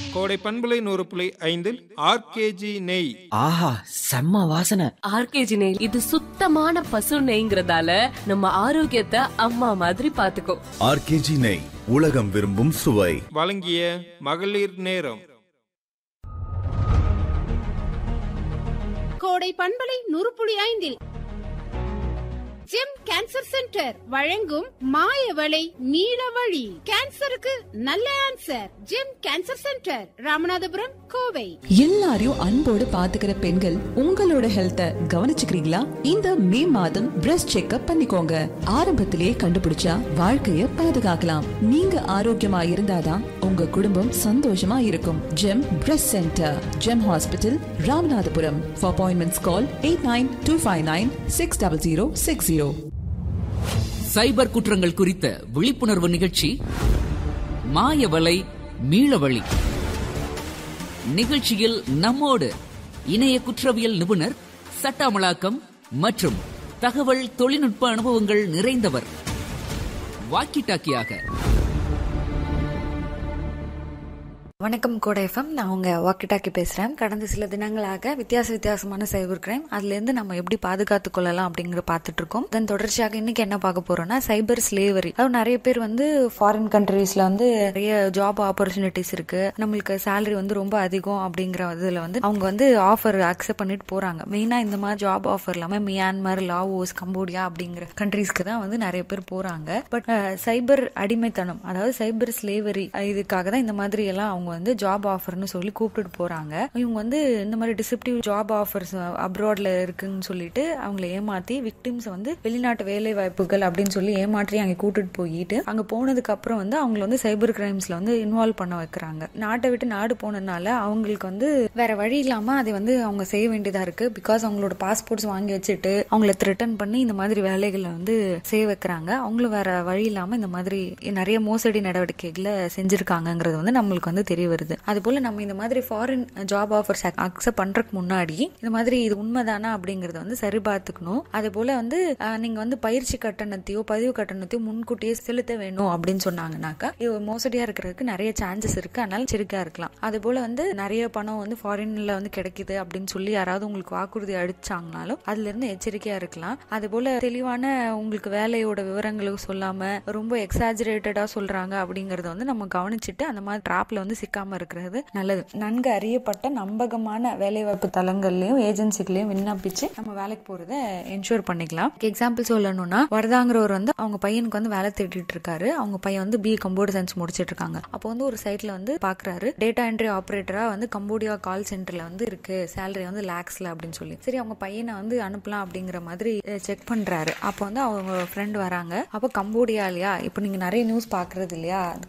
கோடை பண்பலை நூறு புள்ளி ஐந்தில் ஆர்கேஜி நெய் ஆஹா செம்ம வாசனை ஆர்கேஜி நெய் இது சுத்தமான பசு நெய்ங்கிறதால நம்ம ஆரோக்கியத்தை அம்மா மாதிரி பாத்துக்கோ ஆர்கேஜி நெய் உலகம் விரும்பும் சுவை வழங்கிய மகளிர் நேரம் கோடை பண்பலை நூறு புள்ளி ஐந்தில் ஜெம் கேன்சர் சென்டர் வழங்கும் மாயவளை நீல வழி கேன்சருக்கு நல்ல answer GEM cancer centre Ramanathapuram Kovai எல்லாரையும் அன்போடு பாத்துக்கிற பெண்கள் உங்களோட ஹெல்த்த கவனிச்சுக்கிறீங்களா இந்த மே மாதம் பிரஸ்ட் செக்அப் பண்ணிக்கோங்க ஆரம்பத்திலேயே கண்டுபிடிச்சா வாழ்க்கைய பாதுகாக்கலாம் நீங்க ஆரோக்கியமா இருந்தாதான் உங்க குடும்பம் சந்தோஷமா இருக்கும் GEM breast centre GEM hospital Ramanathapuram for appointments call eight nine two five nine six double zero six zero cyber குற்றங்கள் குறித்த விழிப்புணர்வு நிகழ்ச்சி மாயவலை மீளவழி நிகழ்ச்சியில் நம்மோடு இணைய குற்றவியல் நிபுணர் சட்ட அமலாக்கம் மற்றும் தகவல் தொழில்நுட்ப அனுபவங்கள் நிறைந்தவர் வாக்கி டாக்கியாக வணக்கம் கோடை எஃப்எம் நான் உங்க வாக்கி டாக்கி பேசுறேன் கடந்த சில தினங்களாக வித்தியாச வித்தியாசமான சைபர் கிரைம் அதுல இருந்து நம்ம எப்படி பாதுகாத்து கொள்ளலாம் அப்படிங்கிற பார்த்துட்டு இருக்கோம் தென் தொடர்ச்சியாக இன்னைக்கு என்ன பார்க்க போறோம்னா சைபர் ஸ்லேவரி அதாவது நிறைய பேர் வந்து ஃபாரின் கண்ட்ரீஸ்ல வந்து நிறைய ஜாப் ஆப்பர்ச்சுனிட்டிஸ் இருக்கு நம்மளுக்கு சேலரி வந்து ரொம்ப அதிகம் அப்படிங்கிற இதுல வந்து அவங்க வந்து ஆஃபர் அக்செப்ட் பண்ணிட்டு போறாங்க மெயினா இந்த மாதிரி ஜாப் ஆஃபர் இல்லாம மியான்மர் லாவோஸ் கம்போடியா அப்படிங்கிற கண்ட்ரீஸ்க்கு தான் வந்து நிறைய பேர் போறாங்க பட் சைபர் அடிமைத்தனம் அதாவது சைபர் ஸ்லேவரி இதுக்காக தான் இந்த மாதிரி எல்லாம் அவங்க வந்து ஜாப் ஆஃபர்னு சொல்லி கூப்பிட்டுட்டு போறாங்க இவங்க வந்து இந்த மாதிரி டிசிப்டிவ் ஜாப் ஆஃபர்ஸ் அப்ராட்ல இருக்குன்னு சொல்லிட்டு அவங்கள ஏமாத்தி விக்டிம்ஸ் வந்து வெளிநாட்டு வேலை வாய்ப்புகள் அப்படின்னு சொல்லி ஏமாற்றி அங்க கூட்டிட்டு போயிட்டு அங்க போனதுக்கு அப்புறம் வந்து அவங்கள வந்து சைபர் கிரைம்ஸ்ல வந்து இன்வால்வ் பண்ண வைக்கிறாங்க நாட்டை விட்டு நாடு போனதுனால அவங்களுக்கு வந்து வேற வழி இல்லாம அதை வந்து அவங்க செய்ய வேண்டியதா இருக்கு பிகாஸ் அவங்களோட பாஸ்போர்ட்ஸ் வாங்கி வச்சுட்டு அவங்கள த்ரெட்டன் பண்ணி இந்த மாதிரி வேலைகளை வந்து செய்ய வைக்கிறாங்க அவங்களும் வேற வழி இல்லாம இந்த மாதிரி நிறைய மோசடி நடவடிக்கைகளை செஞ்சிருக்காங்கிறது வந்து நம்மளுக்கு வந்து தெரிய வருது அது போல நம்ம இந்த மாதிரி ஃபாரின் ஜாப் ஆஃபர்ஸ் அக்செப்ட் பண்றதுக்கு முன்னாடி இந்த மாதிரி இது உண்மைதானா அப்படிங்கறத வந்து சரி பார்த்துக்கணும் அது போல வந்து அஹ், நீங்க வந்து பயிற்சி கட்டணத்தையோ பதிவு கட்டணத்தையோ முன்கூட்டியே செலுத்த வேணும் அப்படின்னு சொன்னாங்கன்னாக்கா இது மோசடியா இருக்கிறதுக்கு நிறைய சான்சஸ் இருக்கு அதனால எச்சரிக்கையா இருக்கலாம் அது போல வந்து நிறைய பணம் வந்து ஃபாரின்ல வந்து கிடைக்குது அப்படின்னு சொல்லி யாராவது உங்களுக்கு வாக்குறுதி அடிச்சாங்கனாலும் அதுல இருந்து எச்சரிக்கையா இருக்கலாம் அது போல தெளிவான உங்களுக்கு வேலையோட விவரங்களுக்கு சொல்லாம ரொம்ப எக்ஸாஜரேட்டடா சொல்றாங்க அப்படிங்கறத வந்து நம்ம கவனிச்சுட்டு அந்த மாதிரி ட்ராப்ல வந்து சிக்காம இருக்கிறது நல்லது நன்கு அறியப்பட்ட நம்பகமான வேலைவாய்ப்பு தளங்கள்லயும் ஏஜென்சிகளையும் விண்ணப்பிச்சு நம்ம வேலைக்கு போறத என்ஷூர் பண்ணிக்கலாம் எக்ஸாம்பிள் சொல்லணும்னா வரதாங்கிறவர் வந்து அவங்க பையனுக்கு வந்து வேலை தேடிட்டு இருக்காரு அவங்க பையன் வந்து பி கம்ப்யூட்டர் சயின்ஸ் முடிச்சிட்டு இருக்காங்க அப்போ வந்து ஒரு சைட்ல வந்து பாக்குறாரு டேட்டா என்ட்ரி ஆபரேட்டரா வந்து கம்போடியா கால் சென்டர்ல வந்து இருக்கு சேலரி வந்து லேக்ஸ்ல அப்படின்னு சொல்லி சரி அவங்க பையனை வந்து அனுப்பலாம் அப்படிங்கிற மாதிரி செக் பண்றாரு அப்போ வந்து அவங்க ஃப்ரெண்ட் வராங்க அப்போ கம்போடியா இல்லையா இப்போ நீங்க நிறைய நியூஸ் பாக்குறது இல்லையா